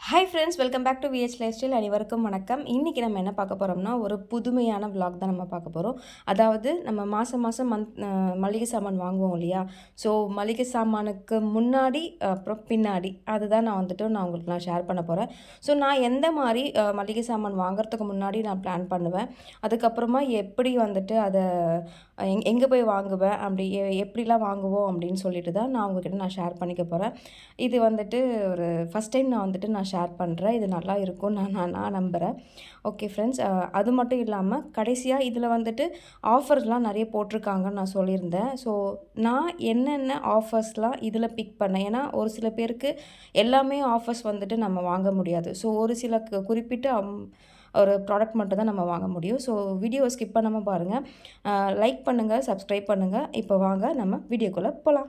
hi friends welcome back to VH lifestyle அனைவருக்கும் வணக்கம் இன்றைக்கி நம்ம என்ன பார்க்க போகிறோம்னா ஒரு புதுமையான vlog தான் நம்ம பார்க்க போகிறோம் அதாவது நம்ம மாதம் மாதம் மந்த் மளிகை சாமான் வாங்குவோம் இல்லையா ஸோ மளிகை சாமானுக்கு முன்னாடி அப்புறம் பின்னாடி அதுதான் நான் வந்துட்டு நான் உங்களுக்கு நான் ஷேர் பண்ண போகிறேன் ஸோ நான் எந்த மாதிரி அஹ், மளிகை சாமான் வாங்குறதுக்கு முன்னாடி நான் பிளான் பண்ணுவேன் அதுக்கப்புறமா எப்படி வந்துட்டு அதை எங் எங்கே போய் வாங்குவேன் அப்படி எ- எப்படிலாம் வாங்குவோம் அப்படின்னு சொல்லிட்டு தான் நான் உங்ககிட்ட நான் ஷேர் பண்ணிக்க போகிறேன் இது வந்துட்டு ஒரு ஃபஸ்ட் டைம் நான் வந்துட்டு நான் ஷேர் பண்ணுறேன் இது நல்லா இருக்கும் நான் நான் நான் நம்புகிறேன் ஓகே ஃப்ரெண்ட்ஸ் அது மட்டும் இல்லாமல் கடைசியாக இதில் வந்துட்டு ஆஃபர்ஸ்லாம் நிறைய போட்டிருக்காங்கன்னு நான் சொல்லியிருந்தேன் ஸோ நான் என்னென்ன ஆஃபர்ஸ்லாம் இதில் பிக் பண்ணேன் ஏன்னா ஒரு சில பேருக்கு எல்லாமே ஆஃபர்ஸ் வந்துட்டு நம்ம வாங்க முடியாது ஸோ ஒரு சில கு- குறிப்பிட்ட அம்- ஒரு ப்ராடக்ட் மட்டும் தான் நம்ம வாங்க முடியும் ஸோ வீடியோ ஸ்கிப் பண்ணாமல் பாருங்கள் லைக் பண்ணுங்கள் சப்ஸ்கிரைப் பண்ணுங்கள் இப்போ வாங்க நம்ம வீடியோக்குள்ளே போகலாம்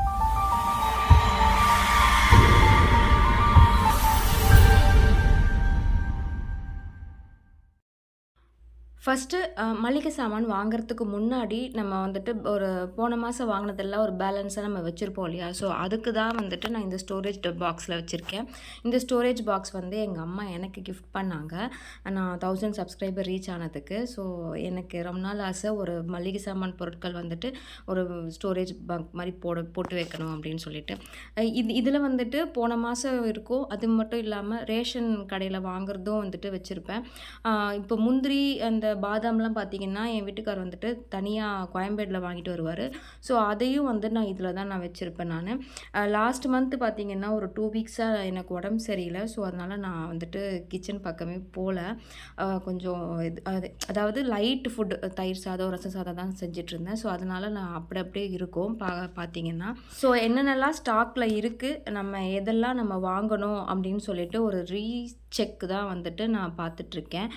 ஃபஸ்ட்டு மளிகை சாமான் வாங்குறதுக்கு முன்னாடி நம்ம வந்துட்டு ஒரு போன மாதம் வாங்கினதெல்லாம் ஒரு பேலன்ஸாக நம்ம வச்சுருப்போம் இல்லையா ஸோ அதுக்கு தான் வந்துட்டு நான் இந்த ஸ்டோரேஜ் பாக்ஸில் வச்சுருக்கேன் இந்த ஸ்டோரேஜ் பாக்ஸ் வந்து எங்கள் அம்மா எனக்கு கிஃப்ட் பண்ணாங்க நான் தௌசண்ட் சப்ஸ்கிரைபர் ரீச் ஆனதுக்கு ஸோ எனக்கு ரொம்ப நாள் ஆசை ஒரு மளிகை சாமான் பொருட்கள் வந்துட்டு ஒரு ஸ்டோரேஜ் பாக் மாதிரி போட போட்டு வைக்கணும் அப்படின்னு சொல்லிட்டு அஹ் இது இதில் வந்துட்டு போன மாதம் இருக்கும் அது மட்டும் இல்லாமல் ரேஷன் கடையில் வாங்குறதும் வந்துட்டு வச்சுருப்பேன் இப்போ முந்திரி அந்த பாதாம்லாம் பார்த்தீங்கன்னா என் வீட்டுக்கார் வந்துட்டு தனியாக கோயம்பேடில் வாங்கிட்டு வருவார் ஸோ அதையும் வந்து நான் இதில் தான் நான் வச்சுருப்பேன் நான் லாஸ்ட் மந்த் பார்த்தீங்கன்னா ஒரு டூ வீக்ஸாக எனக்கு உடம்பு சரியில்லை ஸோ அதனால் நான் வந்துட்டு கிச்சன் பக்கமே போகல அஹ் கொஞ்சம் இது அது அதாவது லைட் ஃபுட் தயிர் சாதம் ரசம் சாதம் தான் செஞ்சுட்டு இருந்தேன் ஸோ அதனால் நான் அப்படி அப்படியே இருக்கும் பா பார்த்தீங்கன்னா ஸோ என்னென்னலாம் ஸ்டாக்கில் இருக்குது நம்ம எதெல்லாம் நம்ம வாங்கணும் அப்படின்னு சொல்லிட்டு ஒரு ரீசெக் தான் வந்துட்டு நான் பார்த்துட்ருக்கேன்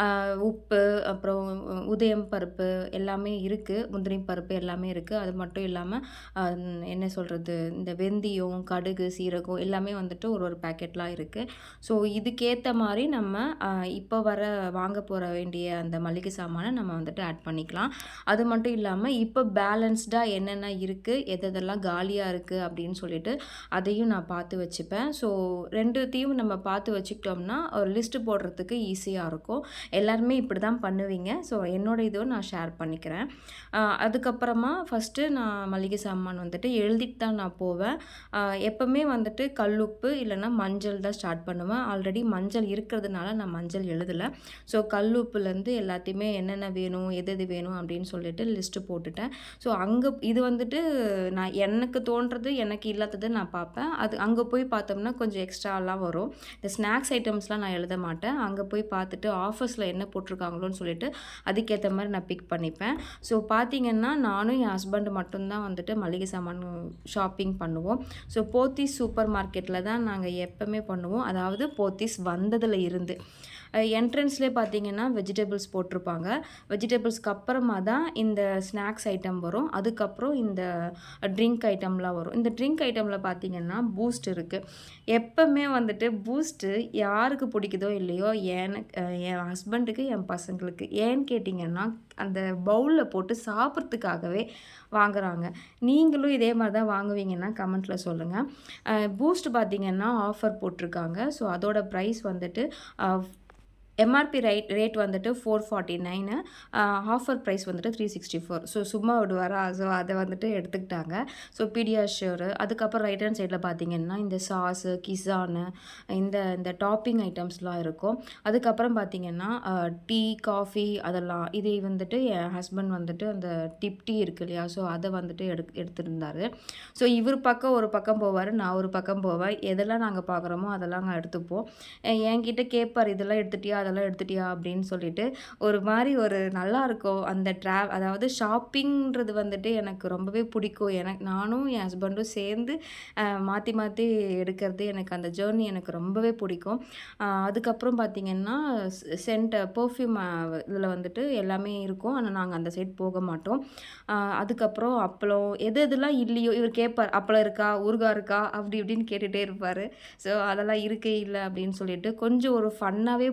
உப்பு அப்புறம் உதயம் பருப்பு எல்லாமே இருக்குது முந்திரி பருப்பு எல்லாமே இருக்குது அது மட்டும் இல்லாமல் என்ன சொல்கிறது இந்த வெந்தயம் கடுகு சீரகம் எல்லாமே வந்துட்டு ஒரு ஒரு பேக்கெட்லாம் இருக்குது ஸோ இதுக்கேற்ற மாதிரி நம்ம ஆஹ், இப்போ வர வாங்க போகிற வேண்டிய அந்த மளிகை சாமானை நம்ம வந்துட்டு ஆட் பண்ணிக்கலாம் அது மட்டும் இல்லாமல் இப்போ பேலன்ஸ்டாக என்னென்ன இருக்குது எது எதெல்லாம் காலியாக இருக்குது அப்படின்னு சொல்லிட்டு அதையும் நான் பார்த்து வச்சுப்பேன் ஸோ ரெண்டுத்தையும் நம்ம பார்த்து வச்சுக்கிட்டோம்னா ஒரு லிஸ்ட்டு போடுறதுக்கு ஈஸியாக இருக்கும் எல்லாருமே இப்படி தான் பண்ணுவீங்க ஸோ என்னோட இதுவும் நான் ஷேர் பண்ணிக்கிறேன் ஆஹ் அதுக்கப்புறமா ஃபஸ்ட்டு நான் மளிகை சாமான் வந்துட்டு எழுதிட்டு தான் நான் போவேன் ஆஹ் எப்பவுமே வந்துட்டு கல்லுப்பு இல்லைன்னா மஞ்சள் தான் ஸ்டார்ட் பண்ணுவேன் ஆல்ரெடி மஞ்சள் இருக்கிறதுனால நான் மஞ்சள் எழுதலை ஸோ கல்லுப்புலேருந்து எல்லாத்தையுமே என்னென்ன வேணும் எது எது வேணும் அப்படின்னு சொல்லிட்டு லிஸ்ட்டு போட்டுட்டேன் ஸோ அங்கே இது வந்துட்டு நான் எனக்கு தோன்றது எனக்கு இல்லாததை நான் பார்ப்பேன் அது அங்கே போய் பார்த்தோம்னா கொஞ்சம் எக்ஸ்ட்ராலாம் வரும் இந்த ஸ்நாக்ஸ் ஐட்டம்ஸ்லாம் நான் எழுத மாட்டேன் அங்கே போய் பார்த்துட்டு ஆஃபர்ஸில் என்ன போட்டிருக்காங்களோன்னு சொல்லிட்டு அதுக்கேற்ற மாதிரி நான் பிக் பண்ணிப்பேன் ஸோ பார்த்தீங்கன்னா நானும் என் ஹஸ்பண்ட் மட்டும்தான் வந்துட்டு மளிகை சாமான் ஷாப்பிங் பண்ணுவோம் ஸோ போத்தீஸ் சூப்பர் மார்க்கெட்டில் தான் நாங்கள் எப்போவுமே பண்ணுவோம் அதாவது போத்தீஸ் வந்ததில் இருந்து என்ட்ரன்ஸ்லேயே பார்த்தீங்கன்னா வெஜிடபிள்ஸ் போட்டிருப்பாங்க வெஜிடபிள்ஸ்க்கு அப்புறமா தான் இந்த ஸ்நாக்ஸ் ஐட்டம் வரும் அதுக்கப்புறம் இந்த ட்ரிங்க் ஐட்டம்லாம் வரும் இந்த ட்ரிங்க் ஐட்டமில் பார்த்தீங்கன்னா பூஸ்ட் இருக்குது எப்பவுமே வந்துட்டு பூஸ்ட்டு யாருக்கு பிடிக்குதோ இல்லையோ எனக்கு அஹ் என் ஹஸ்பண்டுக்கு என் பசங்களுக்கு ஏன்னு கேட்டிங்கன்னா அந்த பவுலில் போட்டு சாப்பிட்றதுக்காகவே வாங்குறாங்க நீங்களும் இதே மாதிரி தான் வாங்குவீங்கன்னா கமெண்ட்டில் சொல்லுங்கள் பூஸ்ட் பார்த்தீங்கன்னா ஆஃபர் போட்டிருக்காங்க ஸோ அதோட ப்ரைஸ் வந்துட்டு எம்ஆர்பி ரைட் ரேட் வந்துட்டு four forty nine offer price வந்துட்டு த்ரீ சிக்ஸ்டி ஃபோர் ஸோ சும்மா விடுவாரா ஸோ அதை வந்துட்டு எடுத்துக்கிட்டாங்க ஸோ பீடியாஷூரு அதுக்கப்புறம் ரைட் ஹேண்ட் சைடில் பார்த்தீங்கன்னா இந்த சாஸு கிசானு இந்த இந்த டாப்பிங் ஐட்டம்ஸ்லாம் இருக்கும் அதுக்கப்புறம் பார்த்தீங்கன்னா டீ காஃபி அதெல்லாம் இதை வந்துட்டு என் ஹஸ்பண்ட் வந்துட்டு அந்த டிப் டீ இருக்கு இல்லையா ஸோ அதை வந்துட்டு எடு எடுத்திருந்தாரு ஸோ இவர் பக்கம் ஒரு பக்கம் போவார் நான் ஒரு பக்கம் போவேன் எதெல்லாம் நாங்கள் பார்க்குறோமோ அதெல்லாம் நாங்கள் எடுத்துப்போம் அஹ் என்கிட்ட கேட்பார் இதெல்லாம் எடுத்துட்டியா அதெல்லாம் எடுத்துட்டியா அப்படின்னு சொல்லிட்டு ஒரு மாதிரி ஒரு நல்லா இருக்கும் அந்த ட்ரா அதாவது ஷாப்பிங்கிறது வந்துட்டு எனக்கு ரொம்பவே பிடிக்கும் எனக்கு நானும் என் ஹஸ்பண்டும் சேர்ந்து மாற்றி மாற்றி எடுக்கிறது எனக்கு அந்த ஜேர்னி எனக்கு ரொம்பவே பிடிக்கும் அஹ் அதுக்கப்புறம் பார்த்திங்கன்னா சென்ட் பர்ஃப்யூம் இதில் வந்துட்டு எல்லாமே இருக்கும் ஆனால் நாங்கள் அந்த சைட் போக மாட்டோம் அஹ் அதுக்கப்புறம் அப்பளம் எது எதுலாம் இல்லையோ இவர் கேட்பார் அப்பளம் இருக்கா ஊறுகாய் இருக்கா அப்படி இப்படின்னு கேட்டுகிட்டே இருப்பார் ஸோ அதெல்லாம் இருக்கே இல்லை அப்படின்னு சொல்லிட்டு கொஞ்சம் ஒரு ஃபன்னாகவே போயிட்டுருக்கும்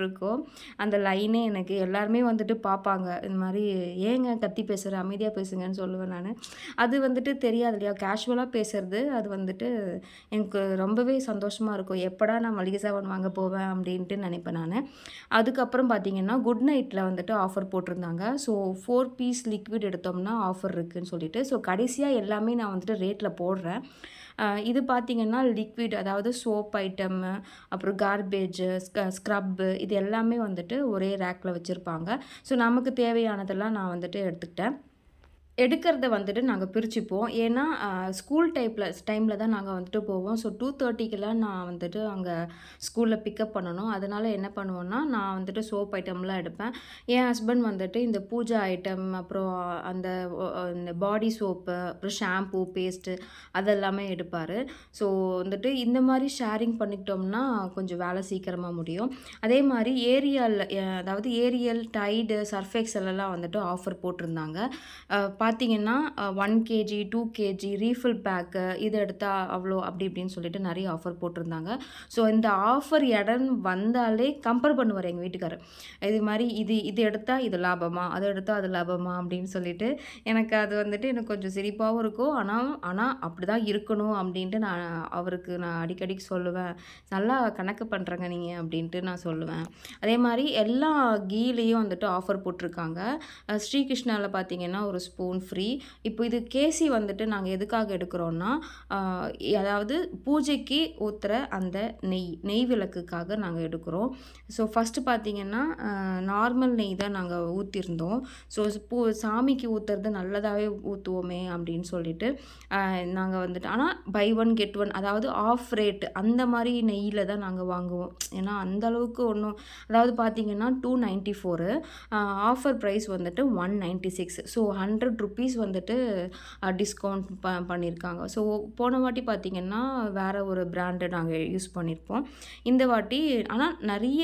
போயிட்டுருக்கோம் அந்த லைனே எனக்கு எல்லாருமே வந்துட்டு பார்ப்பாங்க இந்த மாதிரி ஏங்க கத்தி பேசுகிற அமைதியாக பேசுங்கன்னு சொல்லுவேன் நான் அது வந்துட்டு தெரியாது இல்லையா கேஷுவலாக பேசுறது அது வந்துட்டு எனக்கு ரொம்பவே சந்தோஷமாக இருக்கும் எப்படா நான் மளிகை சாமான் வாங்க போவேன் அப்படின்ட்டு நினைப்பேன் நான் அதுக்கப்புறம் பார்த்தீங்கன்னா குட் நைட்டில் வந்துட்டு ஆஃபர் போட்டிருந்தாங்க ஸோ ஃபோர் பீஸ் லிக்விட் எடுத்தோம்னா ஆஃபர் இருக்குன்னு சொல்லிட்டு ஸோ கடைசியாக எல்லாமே நான் வந்துட்டு ரேட்டில் போடுறேன் அஹ் இது பார்த்தீங்கன்னா லிக்விட் அதாவது சோப் ஐட்டம்மு அப்புறம் கார்பேஜு ஸ்க்ரப்பு இது எல்லாமே வந்துட்டு ஒரே ரேக்கில் வச்சுருப்பாங்க ஸோ நமக்கு தேவையானதெல்லாம் நான் வந்துட்டு எடுத்துக்கிட்டேன் எடுக்கிறத வந்துட்டு நாங்கள் பிரிச்சுப்போம் ஏன்னா ஸ்கூல் டைப்பில் டைமில் தான் நாங்கள் வந்துட்டு போவோம் ஸோ டூ தேர்ட்டிக்கெலாம் நான் வந்துட்டு அங்கே ஸ்கூலில் பிக்கப் பண்ணணும் அதனால் என்ன பண்ணுவோன்னா நான் வந்துட்டு சோப் ஐட்டம்லாம் எடுப்பேன் என் ஹஸ்பண்ட் வந்துட்டு இந்த பூஜா ஐட்டம் அப்புறம் அந்த ஒ- இந்த பாடி சோப்பு அப்புறம் ஷாம்பூ பேஸ்ட்டு அதெல்லாமே எடுப்பார் ஸோ வந்துட்டு இந்த மாதிரி ஷேரிங் பண்ணிக்கிட்டோம்னா கொஞ்சம் வேலை சீக்கிரமாக முடியும் அதே மாதிரி ஏரியல் அதாவது ஏரியல் டைடு சர்ஃபெக்சல் எல்லாம் வந்துட்டு ஆஃபர் போட்டிருந்தாங்க அஹ் பார்த்தீங்கன்னா one KG two KG refill pack இது எடுத்தால் அவ்வளோ அப்படி இப்படின்னு சொல்லிட்டு நிறைய ஆஃபர் போட்டிருந்தாங்க ஸோ இந்த ஆஃபர் இடம் வந்தாலே கம்பேர் பண்ணுவார் எங்கள் வீட்டுக்காரர் இது மாதிரி இது இது எடுத்தால் இது லாபமா அதை எடுத்தால் அது லாபமா அப்படின்னு சொல்லிட்டு எனக்கு அது வந்துட்டு எனக்கு கொஞ்சம் சிரிப்பாகவும் இருக்கும் ஆனால் ஆனால் அப்படி தான் இருக்கணும் அப்படின்ட்டு நான் அவருக்கு நான் அடிக்கடி சொல்லுவேன் நல்லா கணக்கு பண்ணுறங்க நீங்கள் அப்படின்ட்டு நான் சொல்லுவேன் அதே மாதிரி எல்லா கீலேயும் வந்துட்டு ஆஃபர் போட்டிருக்காங்க அஹ் ஸ்ரீகிருஷ்ணாவில் பார்த்தீங்கன்னா ஒரு ஸ்பூன் ஃப்ரீ இப்போ இது கேசி வந்துட்டு நாங்கள் எதுக்காக எடுக்கிறோன்னா ஆஹ் அதாவது பூஜைக்கு ஊற்றுற அந்த நெய் நெய் விளக்குக்காக நாங்கள் எடுக்கிறோம் ஸோ ஃபஸ்ட்டு பார்த்தீங்கன்னா நார்மல் நெய் தான் நாங்கள் ஊற்றிருந்தோம் ஸோ பூ சாமிக்கு ஊற்றுறது நல்லதாகவே ஊற்றுவோமே அப்படின்னு சொல்லிட்டு நாங்கள் வந்துட்டு ஆனால் பை ஒன் கெட் ஒன் அதாவது ஆஃப் ரேட் அந்த மாதிரி நெய்யில் தான் நாங்கள் வாங்குவோம் ஏன்னா அந்த அளவுக்கு ஒன்றும் அதாவது பார்த்தீங்கன்னா two ninety four offer price வந்துட்டு one ninety six so hundred rupees வந்துட்டு டிஸ்கவுண்ட் ப பண்ணியிருக்காங்க ஸோ போன வாட்டி பார்த்தீங்கன்னா வேறு ஒரு பிராண்டு நாங்கள் யூஸ் பண்ணியிருப்போம் இந்த வாட்டி ஆனால் நிறைய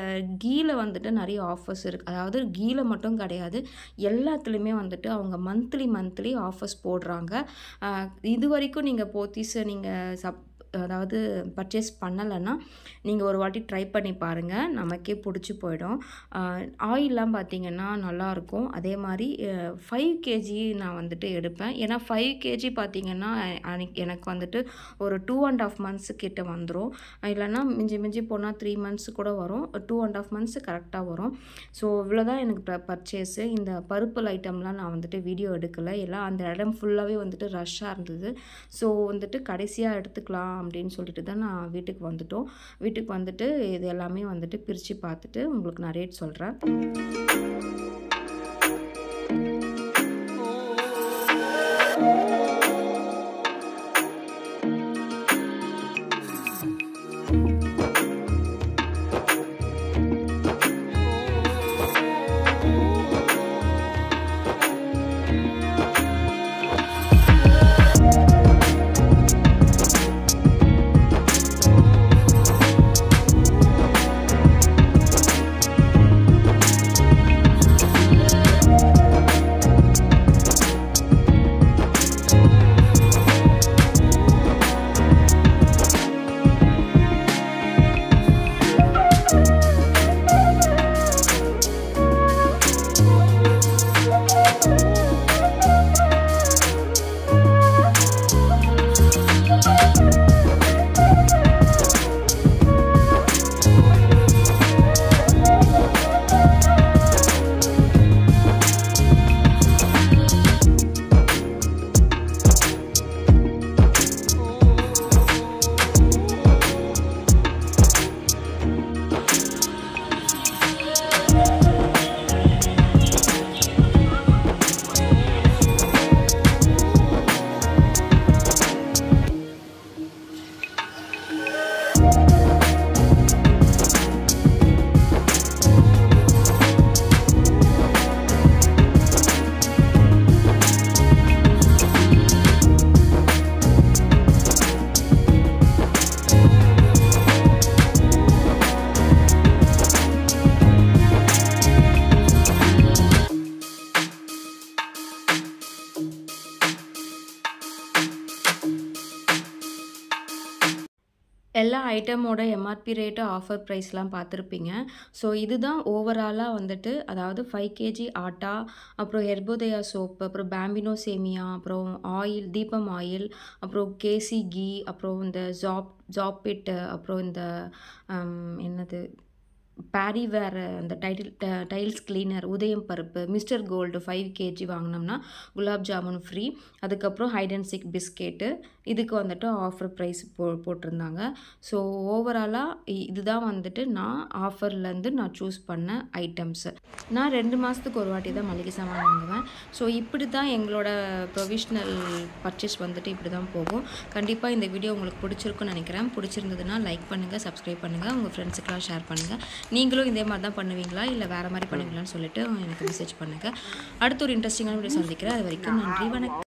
கீல வந்துட்டு நிறைய ஆஃபர்ஸ் இருக்குது அதாவது கீல மட்டும் கிடையாது எல்லாத்துலேயுமே வந்துட்டு அவங்க மந்த்லி மந்த்லி ஆஃபர்ஸ் போடுறாங்க ஆஹ் இது வரைக்கும் நீங்கள் போத்தீஸ் நீங்கள் சப் அதாவது பர்ச்சேஸ் பண்ணலைன்னா நீங்கள் ஒரு வாட்டி ட்ரை பண்ணி பாருங்கள் நமக்கே பிடிச்சி போயிடும் ஆயிலெலாம் பார்த்தீங்கன்னா நல்லாயிருக்கும் அதே மாதிரி ஃபைவ் கேஜி நான் வந்துட்டு எடுப்பேன் ஏன்னா ஃபைவ் கேஜி பார்த்தீங்கன்னா அன்னைக்கு எனக்கு வந்துட்டு ஒரு டூ அண்ட் ஆஃப் மந்த்ஸு கிட்ட வந்துடும் இல்லைன்னா மிஞ்சி மிஞ்சி போனால் த்ரீ மந்த்ஸ் கூட வரும் டூ அண்ட் ஆஃப் மந்த்ஸ் கரெக்டாக வரும் ஸோ இவ்வளோதான் எனக்கு பர்ச்சேஸு இந்த பருப்பு ஐட்டம்லாம் நான் வந்துட்டு வீடியோ எடுக்கலை எல்லாம் அந்த இடம் ஃபுல்லாகவே வந்துட்டு ரஷ்ஷாக இருந்தது ஸோ வந்துட்டு கடைசியாக எடுத்துக்கலாம் அப்படின்னு சொல்லிட்டு தான் நான் வீட்டுக்கு வந்துட்டோம் வீட்டுக்கு வந்துட்டு இது எல்லாமே வந்துட்டு பிரித்து பார்த்துட்டு உங்களுக்கு நான் ரேட் சொல்கிறேன் எல்லா ஐட்டமோட எம்ஆர்பி ரேட்டு ஆஃபர் ப்ரைஸ்லாம் பார்த்துருப்பீங்க ஸோ இதுதான் ஓவராலாக வந்துட்டு அதாவது ஃபைவ் கேஜி ஆட்டா அப்புறம் ஹெர்போதயா சோப்பு அப்புறம் பேம்பினோ சேமியா அப்புறம் ஆயில் தீபம் ஆயில் அப்புறம் கேசி கீ அப்புறம் இந்த ஜாப் ஜாப்பிட்டு அப்புறம் இந்த ஹம், என்னது பேரி வேறு அந்த டைட்டில் டைல்ஸ் கிளீனர் உதயம் பருப்பு மிஸ்டர் கோல்டு ஃபைவ் கேஜி வாங்கினோம்னா குலாப் ஜாமுன் ஃப்ரீ அதுக்கப்புறம் ஹைட் அண்ட் சிக் பிஸ்கெட்டு இதுக்கு வந்துட்டு ஆஃபர் ப்ரைஸ் போ போட்டிருந்தாங்க ஸோ ஓவராலாக இதுதான் வந்துட்டு நான் ஆஃபர்லேருந்து நான் சூஸ் பண்ண ஐட்டம்ஸு நான் ரெண்டு மாதத்துக்கு ஒரு வாட்டி தான் மளிகை சாமான் வாங்குவேன் ஸோ இப்படி தான் எங்களோட ப்ரொவிஷ்னல் பர்ச்சேஸ் வந்துட்டு இப்படி தான் போகும் கண்டிப்பாக இந்த வீடியோ உங்களுக்கு பிடிச்சிருக்குன்னு நினைக்கிறேன் பிடிச்சிருந்ததுன்னா லைக் பண்ணுங்கள் சப்ஸ்கிரைப் பண்ணுங்கள் உங்கள் ஃப்ரெண்ட்ஸுக்கெலாம் ஷேர் பண்ணுங்கள் நீங்களும் இதே மாதிரி தான் பண்ணுவீங்களா இல்லை வேறு மாதிரி பண்ணுவீங்களான்னு சொல்லிட்டு எனக்கு மெசேஜ் பண்ணுங்கள் அடுத்த ஒரு இன்ட்ரெஸ்டிங்கான வீடியோ சந்திக்கிறேன் அது வரைக்கும் நன்றி வணக்கம்